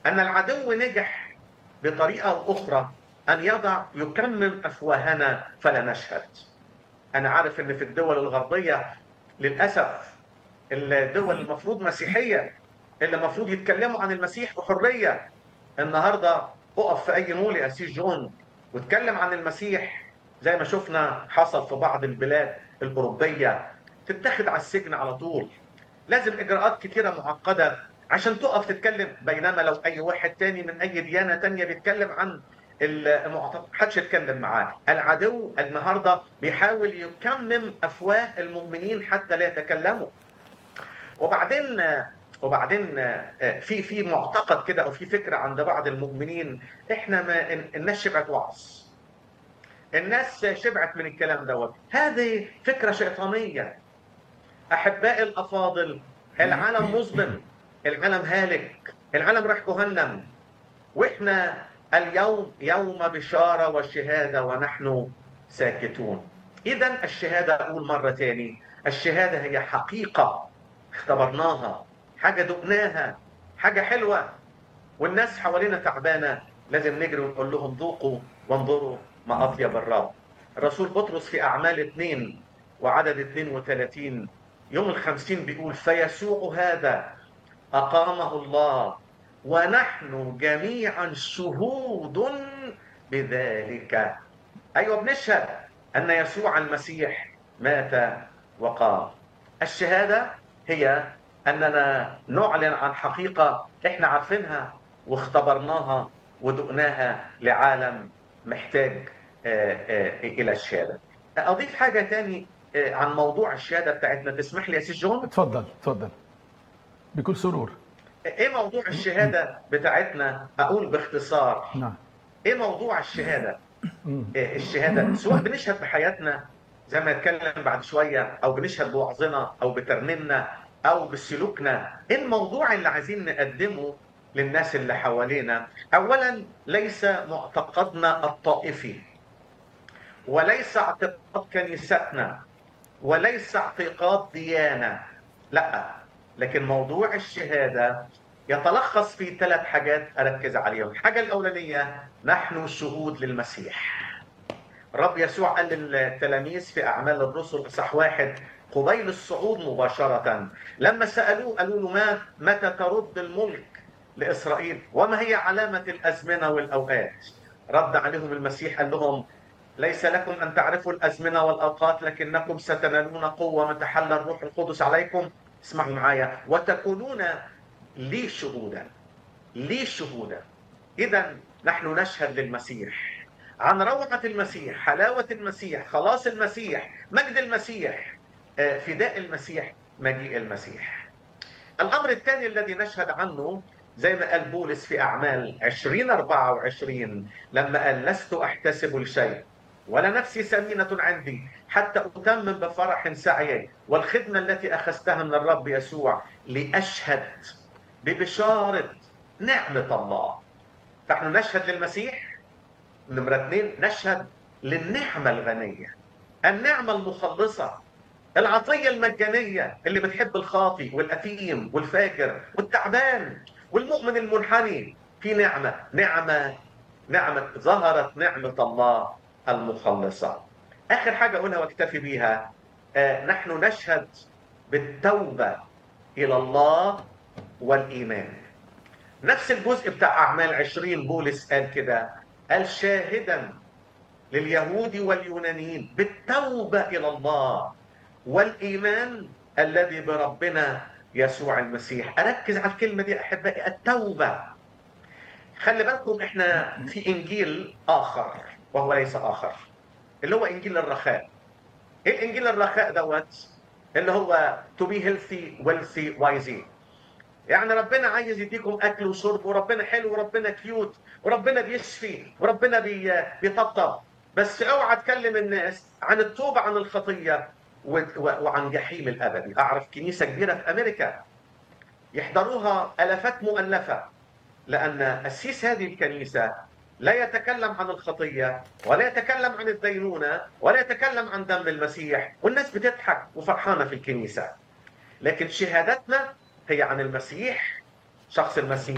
أن العدو نجح بطريقة أو أخرى أن يضع يكمم أفواهنا فلا نشهد أنا عارف أن في الدول الغربية للأسف الدول المفروض مسيحية اللي المفروض يتكلموا عن المسيح بحرية النهاردة أقف في أي مول يا أسيس جون واتكلم عن المسيح زي ما شفنا حصل في بعض البلاد الأوروبية تتخذ على السجن على طول لازم إجراءات كتيرة معقدة عشان تقف تتكلم بينما لو أي واحد تاني من أي ديانة تانية بيتكلم عن المعتقد محدش يتكلم معاه العدو النهارده بيحاول يكمم افواه المؤمنين حتى لا يتكلموا وبعدين وبعدين في في معتقد كده او في فكره عند بعض المؤمنين احنا ما الناس شبعت وعظ الناس شبعت من الكلام دوت هذه فكره شيطانيه احبائي الافاضل العالم مظلم العالم هالك العالم راح جهنم واحنا اليوم يوم بشاره وشهاده ونحن ساكتون اذا الشهاده اقول مره تاني الشهاده هي حقيقه اختبرناها حاجه دقناها حاجه حلوه والناس حوالينا تعبانه لازم نجري ونقول لهم ذوقوا وانظروا ما اطيب الرب الرسول بطرس في اعمال اثنين وعدد 32 يوم الخمسين بيقول فيسوع هذا اقامه الله ونحن جميعا شهود بذلك ايوه بنشهد ان يسوع المسيح مات وقام الشهاده هي اننا نعلن عن حقيقه احنا عارفينها واختبرناها ودقناها لعالم محتاج الى الشهاده اضيف حاجه تاني عن موضوع الشهاده بتاعتنا تسمح لي يا سيس جون اتفضل اتفضل بكل سرور ايه موضوع الشهاده بتاعتنا اقول باختصار نعم ايه موضوع الشهاده إيه الشهاده سواء بنشهد بحياتنا زي ما نتكلم بعد شويه او بنشهد بوعظنا او بترنيمنا او بسلوكنا ايه الموضوع اللي عايزين نقدمه للناس اللي حوالينا اولا ليس معتقدنا الطائفي وليس اعتقاد كنيستنا وليس اعتقاد ديانه لا لكن موضوع الشهاده يتلخص في ثلاث حاجات اركز عليهم الحاجه الاولانيه نحن شهود للمسيح رب يسوع قال للتلاميذ في اعمال الرسل اصح واحد قبيل الصعود مباشره لما سالوه قالوا له ما متى ترد الملك لاسرائيل وما هي علامه الازمنه والاوقات رد عليهم المسيح قال لهم ليس لكم ان تعرفوا الازمنه والاوقات لكنكم ستنالون قوه من تحلى الروح القدس عليكم اسمعوا معايا وتكونون لي شهودا لي شهودا اذا نحن نشهد للمسيح عن روعه المسيح حلاوه المسيح خلاص المسيح مجد المسيح فداء المسيح مجيء المسيح الامر الثاني الذي نشهد عنه زي ما قال بولس في اعمال 20 24 لما قال لست احتسب الشيء ولا نفسي ثمينة عندي حتى أتمم بفرح سعيي والخدمة التي أخذتها من الرب يسوع لأشهد ببشارة نعمة الله فنحن نشهد للمسيح نمرة اثنين نشهد للنعمة الغنية النعمة المخلصة العطية المجانية اللي بتحب الخاطي والأثيم والفاجر والتعبان والمؤمن المنحني في نعمة نعمة نعمة ظهرت نعمة الله المخلصة آخر حاجة أقولها واكتفي بيها آه نحن نشهد بالتوبة إلى الله والإيمان نفس الجزء بتاع أعمال عشرين بولس قال كده قال شاهدا لليهود واليونانيين بالتوبة إلى الله والإيمان الذي بربنا يسوع المسيح أركز على الكلمة دي أحبائي التوبة خلي بالكم إحنا في إنجيل آخر وهو ليس اخر اللي هو انجيل الرخاء ايه الانجيل الرخاء دوت اللي هو to be healthy wealthy wise يعني ربنا عايز يديكم اكل وشرب وربنا حلو وربنا كيوت وربنا بيشفي وربنا بي... بيطبطب بس اوعى تكلم الناس عن التوبه عن الخطيه و... و... وعن جحيم الابدي اعرف كنيسه كبيره في امريكا يحضروها الافات مؤلفه لان اسيس هذه الكنيسه لا يتكلم عن الخطية ولا يتكلم عن الدينونة ولا يتكلم عن دم المسيح والناس بتضحك وفرحانة في الكنيسة لكن شهادتنا هي عن المسيح شخص المسيح